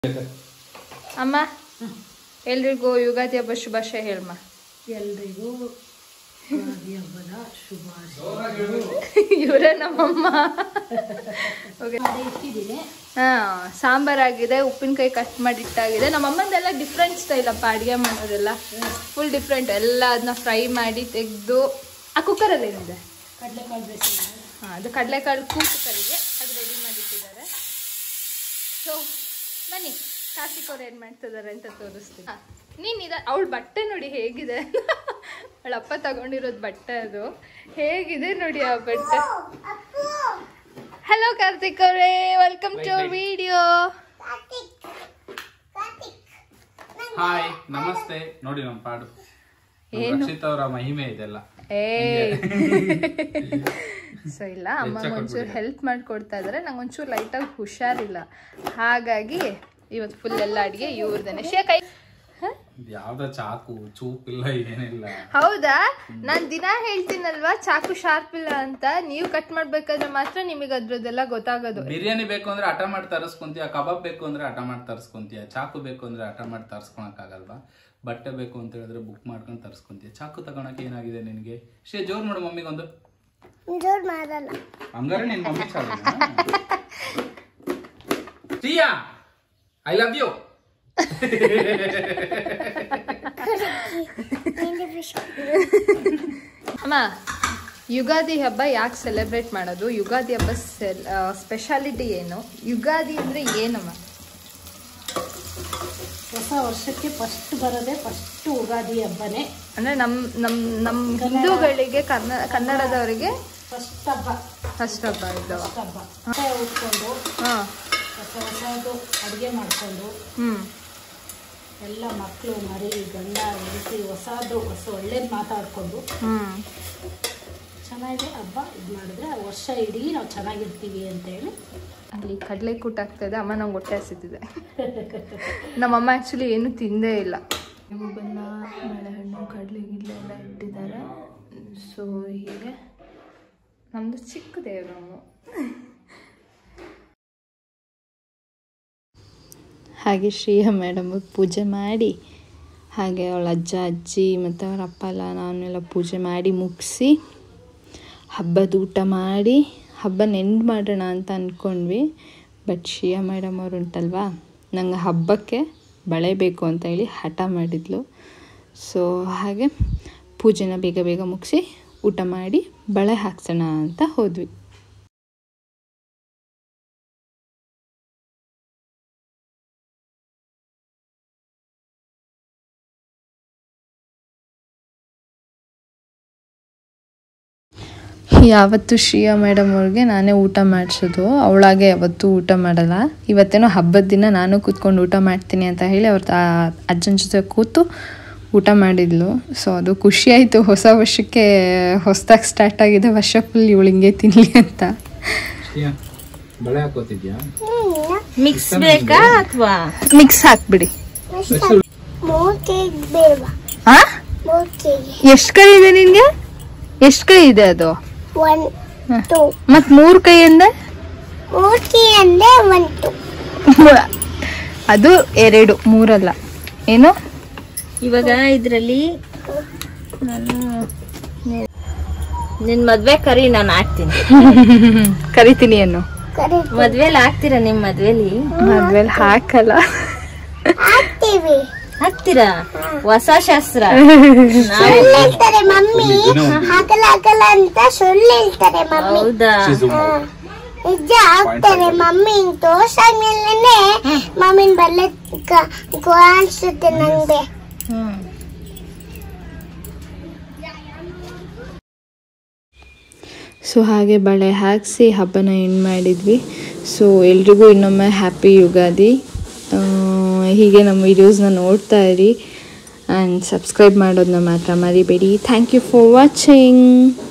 ಅಮ್ಮ ಎಲ್ರಿಗೂ ಯುಗಾದಿ ಹಬ್ಬ ಶುಭಾಶಯ ಹೇಳಮ್ಮ ಎಲ್ರಿಗೂ ಯುಗಾದಿ ಹಬ್ಬದ ಶುಭಾಶಯ ಇವರೇ ನಮ್ಮಮ್ಮ ಓಕೆ ಮಾಡಿ ಇಟ್ಟಿದ್ದೀನಿ ಹಾ ಸಾಂಬಾರಾಗಿದೆ ಉಪ್ಪಿನಕಾಯಿ ಕಟ್ ಮಾಡಿ ಇಟ್ಟಾಗಿದೆ ನಮ್ಮ ಅಮ್ಮಂದೆಲ್ಲ ಡಿಫ್ರೆಂಟ್ ಸ್ಟೈಲ್ ಅಪ್ಪ ಅಡುಗೆ ಮಾಡೋದೆಲ್ಲ ಫುಲ್ ಡಿಫ್ರೆಂಟ್ ಎಲ್ಲ ಅದನ್ನ ಫ್ರೈ ಮಾಡಿ ತೆಗೆದು ಆ ಕುಕ್ಕರಲ್ಲಿ ಏನಿದೆ ಕಡಲೆಕಾಳು ಬೇಯಿಸಿದ್ದೀನಿ ಹಾಂ ಅದು ಕಡಲೆಕಾಳು ಕೂಟು ಕರಿಗೆ ಅದು ರೆಡಿ ಮಾಡಿಟ್ಟಿದ್ದಾರೆ ಸೊ ಬನ್ನಿ ಕಾರ್ತಿಕ್ ಅವ್ರು ಏನು ಮಾಡ್ತಿದ್ದಾರೆ ಅಂತ ತೋರಿಸ್ತೀನಿ ಹಾ, ನೀನ್ ಇದ ಅವಳ ಬಟ್ಟೆ ನೋಡಿ ಹೇಗಿದೆ ಅವಳ ಅಪ್ಪ ತಗೊಂಡಿರೋದು ಬಟ್ಟೆ ಅದು ಹೇಗಿದೆ ನೋಡಿ ಆ ಬಟ್ಟೆ ಹಲೋ ಕಾರ್ತಿಕ್ ಅವರೇ ವೆಲ್ಕಮ್ ಟು ವಿಡಿಯೋ ಹಾಯ್ ನಮಸ್ತೆ ನೋಡಿ ನಮ್ಮ ಪಾಡು ನಮ್ಮ ಏನು? ರಕ್ಷಿತ್ ಅವರ ಮಹಿಮೆ ಇದೆಲ್ಲ ಏ ಸೊ ಇಲ್ಲ ಅಮ್ಮ ಹೆಚ್ಚಾಗ್ ಒಂಚೂರು ಕೊಟ್ಬಿಡಿ. ಹೆಲ್ಪ್ ಮಾಡ್ಕೊಡ್ತಾ ಇದ್ದಾರೆ ನಂಗೆ ಒಂಚೂರು ಲೈಟಾಗಿ ಹುಷಾರಿಲ್ಲ ಹಾಗಾಗಿ ಇವತ್ತು ಫುಲ್ ಎಲ್ಲ ಅಡುಗೆ ಇವ್ರದೇನೆ ಶೇ ಕೈ ಹ? ಇದ್ ಯಾವ್ದೋ ಚಾಕು ಚೂಪ್ ಇಲ್ಲ ಏನಿಲ್ಲ ಹೌದಾ ನಾನ್ ದಿನ ಹೇಳ್ತೀನಲ್ವಾ ಚಾಕು ಶಾರ್ಪ್ ಇಲ್ಲ ಅಂತ ನೀವು ಕಟ್ ಮಾಡ್ಬೇಕಾದ್ರೆ ಮಾತ್ರ ನಿಮಗೆ ಅದ್ರದ್ದೆಲ್ಲ ಗೊತ್ತಾಗೋದು ಬಿರಿಯಾನಿ ಬೇಕು ಅಂದ್ರೆ ಹಠ ಮಾಡಿ ತರಿಸ್ಕೊಂತೀಯ ಕಬಾಬ್ ಬೇಕು ಅಂದ್ರೆ ಹಠ ಮಾಡಿ ತರಿಸ್ಕೊಂತೀಯ ಚಾಕು ಬೇಕು ಅಂದ್ರೆ ಹಠ ಮಾಡಿ ತರಿಸ್ಕೊಳಕ್ ಆಗಲ್ವಾ ಬಟ್ಟೆ ಬೇಕು ಅಂತ ಹೇಳಿದ್ರೆ ಬುಕ್ ಮಾಡ್ಕೊಂಡು ತರಿಸ್ಕೊಂತೀಯ ಚಾಕು ತಗೊಳಕ್ ಏನಾಗಿದೆ ನಿನಗೆ ಶೇ ಜೋರ್ ಮಾಡು ಮಮ್ಮಿಗೊಂದು ಹಂಗಾರೆ ನಿನ್ ಮಮ್ಮಿ ಚಾಲು ಪ್ರಿಯಾ ಐ ಲವ್ ಯು ಅಮ್ಮ ಯುಗಾದಿ ಹಬ್ಬ ಯಾಕೆ ಸೆಲೆಬ್ರೇಟ್ ಮಾಡೋದು ಯುಗಾದಿ ಹಬ್ಬ ಸ್ಪೆಷಾಲಿಟಿ ಏನು ಯುಗಾದಿ ಅಂದ್ರೆ ಏನಮ್ಮ ಹೊಸ ವರ್ಷಕ್ಕೆ ಫಸ್ಟ್ ಬರೋದೇ ಫಸ್ಟ್ ಯುಗಾದಿ ಹಬ್ಬನೇ ಅಂದ್ರೆ ನಮ್ ನಮ್ ನಮ್ ಹಿಂದೂಗಳಿಗೆ ಕನ್ನ ಕನ್ನಡದವರಿಗೆ ಫಸ್ಟ್ ಹಬ್ಬ ಫಸ್ಟ್ ಹಬ್ಬ ಇದು ಫಸ್ಟ್ ಹಬ್ಬ ಬಟ್ಟೆ ಉಟ್ಕೊಂಡು ಹಾ ಹೊಸ ಹೊಸದು ಅಡುಗೆ ಮಾಡಿಕೊಂಡು ಹ್ಮ್ ಎಲ್ಲ ಮಕ್ಕಳು ಮರಿ ಗಂಡ ಹೆಂಡತಿ ಹೊಸದು ಹೊಸ ಒಳ್ಳೇದು ಮಾತಾಡಿಕೊಂಡು ಹ್ಮ್ ಚೆನ್ನಾಗಿದೆ ಹಬ್ಬ ಇದು ಮಾಡಿದ್ರೆ ವರ್ಷ ಇಡೀ ನಾವು ಚೆನ್ನಾಗಿರ್ತೀವಿ ಅಂತ ಹೇಳಿ ಅಲ್ಲಿ ಕಡಲೆ ಕೂಟ ಆಗ್ತದೆ ಅಮ್ಮ ನಂಗೆ ಹೊಟ್ಟೆ ಹಸಿತಿದೆ ನಮ್ಮಮ್ಮ ಆ್ಯಕ್ಚುಲಿ ಏನು ತಿಂದೇ ಇಲ್ಲ ಇವು ಬೆಲ್ಲ ಬಾಳೆಹಣ್ಣು ಕಡಲೆ ಗಿಡ್ಲೆ ಎಲ್ಲ ಇಟ್ಟಿದ್ದಾರೆ ಸೊ ಹೀಗೆ ನಮ್ಮದು ಚಿಕ್ಕ ದೇವ್ರಮ್ಮ ಹಾಗೆ ಶ್ರೀಯ ಮೇಡಮ್ ಪೂಜೆ ಮಾಡಿ ಹಾಗೆ ಅವಳ ಅಜ್ಜ ಅಜ್ಜಿ ಮತ್ತು ಅವ್ರ ಅಪ್ಪ ಎಲ್ಲ ನಾನೆಲ್ಲ ಪೂಜೆ ಮಾಡಿ ಮುಗಿಸಿ ಹಬ್ಬದ ಊಟ ಮಾಡಿ ಹಬ್ಬನ ಎಂಡ್ ಮಾಡೋಣ ಅಂತ ಅಂದ್ಕೊಂಡ್ವಿ ಬಟ್ ಶ್ರೀಯಾ ಮೇಡಮ್ ಅವ್ರು ಉಂಟಲ್ವಾ ನಂಗೆ ಹಬ್ಬಕ್ಕೆ ಬಳೆ ಬೇಕು ಅಂತ ಹೇಳಿ ಹಠ ಮಾಡಿದ್ಲು ಸೊ ಹಾಗೆ ಪೂಜೆನ ಬೇಗ ಬೇಗ ಮುಗಿಸಿ ಊಟ ಮಾಡಿ ಬಳೆ ಹಾಕ್ಸೋಣ ಅಂತ ಹೋದ್ವಿ ಯಾವತ್ತು ಶ್ರೀಯಾ ಮೇಡಮ್ ಅವ್ರಿಗೆ ನಾನೇ ಊಟ ಮಾಡಿಸೋದು ಅವಳಾಗೆ ಯಾವತ್ತೂ ಊಟ ಮಾಡಲ್ಲ ಇವತ್ತೇನೋ ಹಬ್ಬದ ದಿನ ನಾನು ಕೂತ್ಕೊಂಡು ಊಟ ಮಾಡ್ತೀನಿ ಅಂತ ಹೇಳಿ ಅವ್ರ ತಾ- ಅಜ್ಜನ ಜೊತೆ ಕೂತು ಊಟ ಮಾಡಿದ್ಲು ಸೊ ಅದು ಖುಷಿ ಆಯಿತು ಹೊಸ ವರ್ಷಕ್ಕೆ ಹೊಸದಾಗಿ ಸ್ಟಾರ್ಟ್ ಆಗಿದೆ ವರ್ಷ ಫುಲ್ ಇವಳು ಹಿಂಗೆ ತಿನ್ನಲಿ ಅಂತ ಶ್ರೀಯಾ ಬಳೆ ಹಾಕೋತಿದ್ಯಾ ಮಿಕ್ಸ್ ಬೇಕಾ ಅಥವಾ ಮಿಕ್ಸ್ ಹಾಕ್ಬಿಡಿ ಮೂರ್ ಕೇಕ್ ಬೇಡವಾ ಆ ಮೂರ್ ಕೇಕ್ ಎಷ್ಟು ಕೈ ಇದೆ ನಿನಗೆ ಎಷ್ಟು ಕೈ ಇದೆ ಅದು ಒನ್ ಟೂ ಮತ್ತು ಮೂರು ಕೈ ಅಂದೆ ಮೂರ್ ಕೇ ಅಂದ್ರೆ ಒನ್ ಟೂ ಅದು ಎರಡು ಮೂರಲ್ಲ ಏನು ಇವಾಗ ಇದ್ರಲ್ಲಿ ನಾನು ನಿನ್ ಮದ್ವೆ ಕರಿ ನಾನು ಆಡ್ತೀನಿ ಕರಿತೀನಿ ಅನ್ನು ಕರೆ ಮದ್ವೆಲಿ ಆಗ್ತೀರಾ ನಿಮ್ ಮದ್ವೆಲಿ ಮದ್ವೆಲಿ ಹಾಕಲ್ಲ ಹಾಕ್ತೀವಿ ಹಾಕ್ತೀರಾ ಹೊಸ ಶಾಸ್ತ್ರ ಸುಳ್ಳು ಹೇಳ್ತಾರೆ ಮಮ್ಮಿ ಹಾಕಲ್ಲ ಹಾಕಲ್ಲ ಅಂತ ಸುಳ್ಳು ಹೇಳ್ತಾರೆ ಮಮ್ಮಿ ಹೌದಾ ನಿಜ ಹಾಕ್ತಾರೆ ಮಮ್ಮಿ ತೋರ್ಸಾದ್ಮೇಲೆ ಮಮ್ಮಿನ ಬಲ್ಲೆ ಅನ್ಸುತ್ತೆ ನಂಗೆ ಹ್ಮ್ ಸೊ ಹಾಗೆ ಬಳೆ ಹಾಕಿಸಿ ಹಬ್ಬನ ಎಂಡ್ ಮಾಡಿದ್ವಿ ಸೊ ಎಲ್ರಿಗೂ ಇನ್ನೊಮ್ಮೆ ಹ್ಯಾಪಿ ಯುಗಾದಿ ಆ, ಹೀಗೆ ನಮ್ಮ ವೀಡಿಯೋಸ್ನ ನೋಡ್ತಾ ಇರಿ ಆ್ಯಂಡ್ ಸಬ್ಸ್ಕ್ರೈಬ್ ಮಾಡೋದನ್ನ ಮಾತ್ರ ಮರಿಬೇಡಿ ಥ್ಯಾಂಕ್ ಯು ಫಾರ್ ವಾಚಿಂಗ್